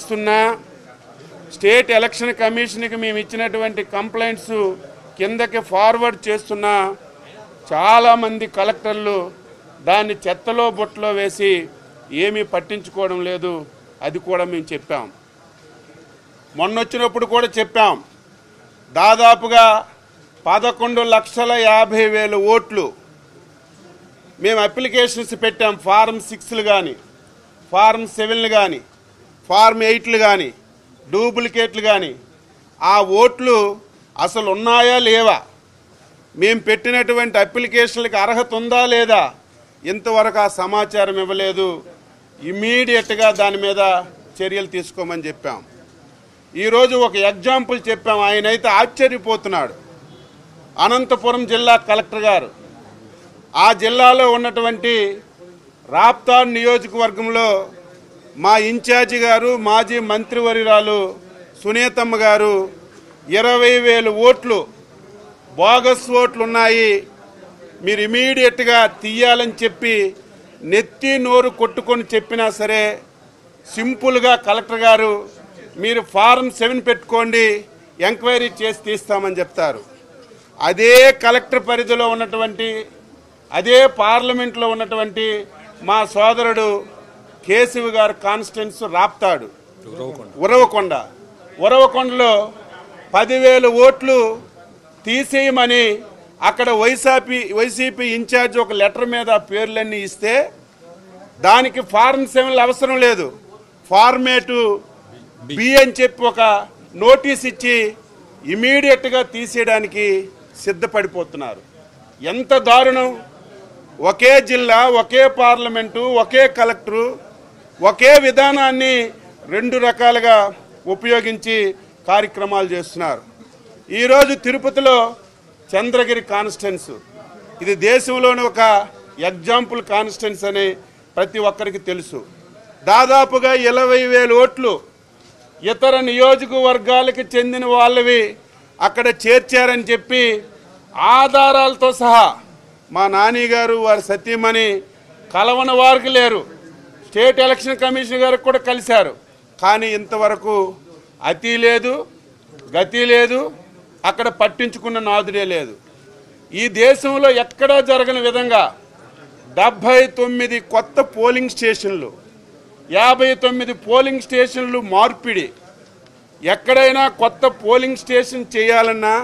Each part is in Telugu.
ఇస్తున్నా స్టేట్ ఎలక్షన్ కమిషన్కి మేము ఇచ్చినటువంటి కంప్లైంట్స్ కిందకి ఫార్వర్డ్ చేస్తున్నా చాలామంది కలెక్టర్లు దాన్ని చెత్తలో బుట్టలో వేసి ఏమీ పట్టించుకోవడం లేదు అది కూడా మేము చెప్పాం మొన్న వచ్చినప్పుడు కూడా చెప్పాం దాదాపుగా పదకొండు లక్షల యాభై వేల ఓట్లు మేము అప్లికేషన్స్ పెట్టాం ఫారం సిక్స్లు కానీ ఫారం సెవెన్లు కానీ ఫారం ఎయిట్లు కానీ డూప్లికేట్లు కానీ ఆ ఓట్లు అసలు ఉన్నాయా లేవా మేము పెట్టినటువంటి అప్లికేషన్లకు అర్హత ఉందా లేదా ఇంతవరకు ఆ సమాచారం ఇవ్వలేదు ఇమీడియట్గా దాని మీద చర్యలు తీసుకోమని చెప్పాం ఈరోజు ఒక ఎగ్జాంపుల్ చెప్పాం ఆయన అయితే ఆశ్చర్యపోతున్నాడు అనంతపురం జిల్లా కలెక్టర్ గారు ఆ జిల్లాలో ఉన్నటువంటి రాప్తాడ్ నియోజకవర్గంలో మా ఇన్ఛార్జి గారు మాజీ మంత్రివర్యురాలు సునీతమ్మ గారు ఇరవై వేలు ఓట్లు బోగస్ ఓట్లు ఉన్నాయి మీరు ఇమీడియట్గా తీయాలని చెప్పి నెత్తి నోరు కొట్టుకొని చెప్పినా సరే సింపుల్గా కలెక్టర్ గారు మీరు ఫారం సెవెన్ పెట్టుకోండి ఎంక్వైరీ చేసి తీస్తామని చెప్తారు అదే కలెక్టర్ పరిధిలో ఉన్నటువంటి అదే పార్లమెంట్లో ఉన్నటువంటి మా సోదరుడు కేశవ్ గారు కాన్స్టిట్యున్స్ రాప్తాడు ఉరవకొండ ఉరవకొండలో పదివేల ఓట్లు తీసేయమని అక్కడ వైసీపీ వైసీపీ ఇన్ఛార్జ్ ఒక లెటర్ మీద పేర్లన్నీ ఇస్తే దానికి ఫార్మ్ సెవెన్లు అవసరం లేదు ఫార్మేటు బి అని చెప్పి ఒక నోటీస్ ఇచ్చి ఇమీడియట్గా తీసేయడానికి సిద్ధపడిపోతున్నారు ఎంత దారుణం ఒకే జిల్లా ఒకే పార్లమెంటు ఒకే కలెక్టరు ఒకే విధానాన్ని రెండు రకాలుగా ఉపయోగించి కార్యక్రమాలు చేస్తున్నారు ఈరోజు తిరుపతిలో చంద్రగిరి కాన్స్టెన్స్ ఇది దేశంలోని ఒక ఎగ్జాంపుల్ కాన్స్టెన్స్ అని ప్రతి ఒక్కరికి తెలుసు దాదాపుగా ఇరవై వేల ఓట్లు ఇతర నియోజకవర్గాలకు చెందిన వాళ్ళవి అక్కడ చేర్చారని చెప్పి ఆధారాలతో సహా మా నాని గారు వారి సతీమణి కలవన వారికి లేరు స్టేట్ ఎలక్షన్ కమిషన్ గారికి కూడా కలిశారు కానీ ఇంతవరకు అతి లేదు గతి లేదు అక్కడ పట్టించుకున్న నాదుడే లేదు ఈ దేశంలో ఎక్కడా జరగని విధంగా డెబ్భై తొమ్మిది కొత్త పోలింగ్ స్టేషన్లు యాభై తొమ్మిది పోలింగ్ స్టేషన్లు మార్పిడి ఎక్కడైనా కొత్త పోలింగ్ స్టేషన్ చేయాలన్నా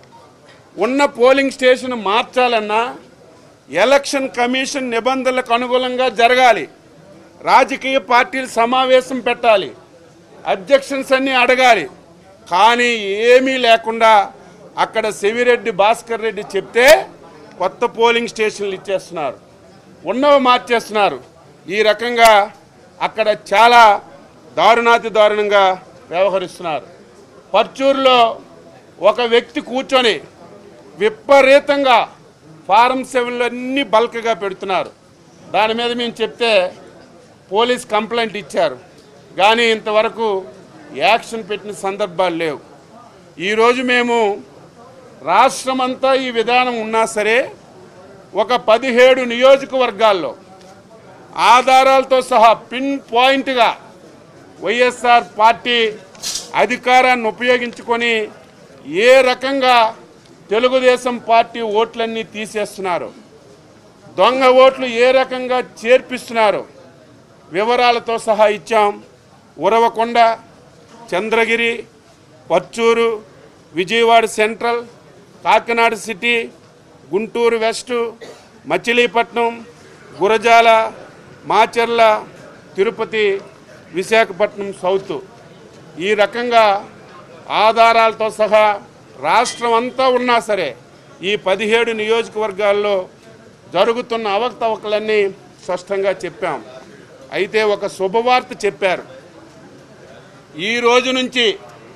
ఉన్న పోలింగ్ స్టేషన్ మార్చాలన్నా ఎలక్షన్ కమిషన్ నిబంధనలకు అనుగుణంగా జరగాలి రాజకీయ పార్టీలు సమావేశం పెట్టాలి అబ్జెక్షన్స్ అన్నీ అడగాలి కానీ ఏమీ లేకుండా అక్కడ సెవిరెడ్డి భాస్కర్ రెడ్డి చెప్తే కొత్త పోలింగ్ స్టేషన్లు ఇచ్చేస్తున్నారు ఉన్నవి మార్చేస్తున్నారు ఈ రకంగా అక్కడ చాలా దారుణాతి దారుణంగా వ్యవహరిస్తున్నారు పర్చూరులో ఒక వ్యక్తి కూర్చొని విపరీతంగా ఫారం సెవెన్లు అన్నీ బల్క్గా పెడుతున్నారు దాని మీద మేము చెప్తే పోలీస్ కంప్లైంట్ ఇచ్చారు కానీ ఇంతవరకు యాక్షన్ పెట్టిన సందర్భాలు లేవు ఈరోజు మేము రాష్ట్రమంతా ఈ విధానం ఉన్నా సరే ఒక పదిహేడు నియోజకవర్గాల్లో ఆధారాలతో సహా పిన్ పాయింట్గా వైఎస్ఆర్ పార్టీ అధికారాన్ని ఉపయోగించుకొని ఏ రకంగా తెలుగుదేశం పార్టీ ఓట్లన్నీ తీసేస్తున్నారు దొంగ ఓట్లు ఏ రకంగా చేర్పిస్తున్నారు వివరాలతో సహా ఇచ్చాం Uravakonda Chandragiri Parchur Vijayawada central Kakinada city Guntur west Machilipatnam Gurazala Macherla Tirupati Visakhapatnam south ఈ రకంగా ఆధారాలతో సహా రాష్ట్రం అంతా ఉన్నా సరే ఈ పదిహేడు నియోజకవర్గాల్లో జరుగుతున్న అవకతవకలన్నీ స్పష్టంగా చెప్పాం అయితే ఒక శుభవార్త చెప్పారు ఈ రోజు నుంచి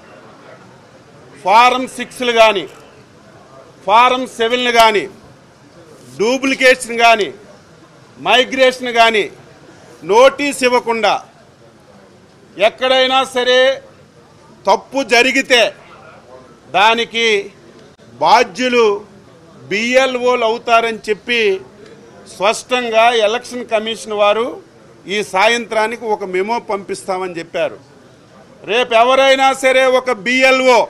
ఫారం సిక్స్లు కానీ ఫారం సెవెన్లు కానీ డూప్లికేషన్ కానీ మైగ్రేషన్ కానీ నోటీస్ ఇవ్వకుండా ఎక్కడైనా సరే తప్పు జరిగితే దానికి బాధ్యులు బిఎల్ఓలు అవుతారని చెప్పి స్పష్టంగా ఎలక్షన్ కమిషన్ వారు ఈ సాయంత్రానికి ఒక మెమో పంపిస్తామని చెప్పారు రేపు ఎవరైనా సరే ఒక బిఎల్ఓ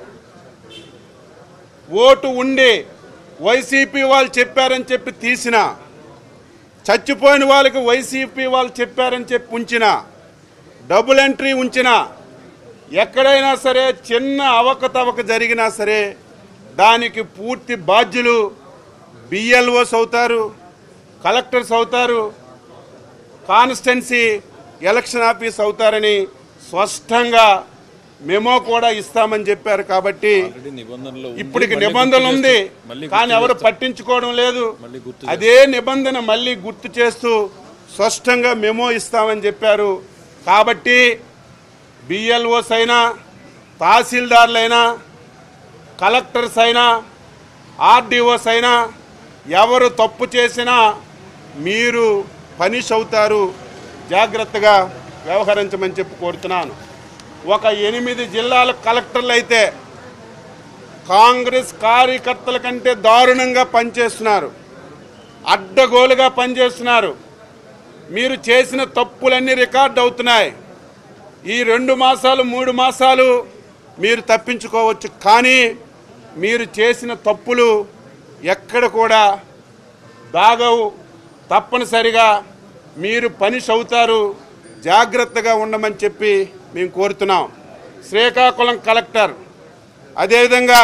ఓటు ఉండి వైసీపీ వాళ్ళు చెప్పారని చెప్పి తీసిన చచ్చిపోయిన వాళ్ళకి వైసీపీ వాళ్ళు చెప్పారని చెప్పి ఉంచిన డబుల్ ఎంట్రీ ఉంచిన ఎక్కడైనా సరే చిన్న అవకతవక జరిగినా సరే దానికి పూర్తి బాధ్యులు బిఎల్ఓస్ అవుతారు కలెక్టర్స్ అవుతారు కాన్స్టెన్సీ ఎలక్షన్ ఆఫీస్ అవుతారని స్పష్టంగా మెమో కూడా ఇస్తామని చెప్పారు కాబట్టి ఆల్రెడీ నిబంధనలో ఉంది. ఇప్పటికి మళ్ళీ నిబంధన గుర్తు ఉంది చేస్తా- మళ్ళీ కానీ గుర్తు ఎవరు చేస్తా. పట్టించుకోవడం లేదు మళ్ళీ గుర్తు అదే నిబంధన మళ్ళీ గుర్తు చేస్తూ స్పష్టంగా మెమో ఇస్తామని చెప్పారు కాబట్టి బిఎల్ఓస్ అయినా తహసీల్దార్లైనా కలెక్టర్స్ అయినా ఆర్డీఓస్ అయినా ఎవరు తప్పు చేసినా మీరు పనిష్ అవుతారు జాగ్రత్తగా వ్యవహరించమని చెప్పి కోరుతున్నాను ఒక ఎనిమిది జిల్లాల కలెక్టర్లు అయితే కాంగ్రెస్ కార్యకర్తల కంటే దారుణంగా పనిచేస్తున్నారు అడ్డగోలుగా పనిచేస్తున్నారు మీరు చేసిన తప్పులన్నీ రికార్డ్ అవుతున్నాయి ఈ రెండు మాసాలు మూడు మాసాలు మీరు తప్పించుకోవచ్చు కానీ మీరు చేసిన తప్పులు ఎక్కడ కూడా దాగవు తప్పనిసరిగా మీరు పనిష్ అవుతారు జాగ్రత్తగా ఉండమని చెప్పి మేము కోరుతున్నాం శ్రీకాకుళం కలెక్టర్ అదేవిధంగా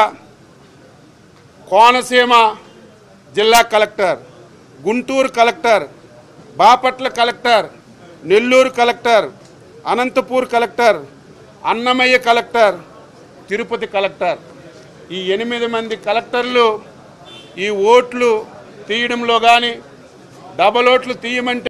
కోనసీమ జిల్లా collector Guntur collector Bapatla collector Nellore collector Anantapur collector Annamayya collector Tirupati collector ఈ ఎనిమిది మంది కలెక్టర్లు ఈ ఓట్లు తీయడంలో కానీ డబల్ ఓట్లు తీయమంటే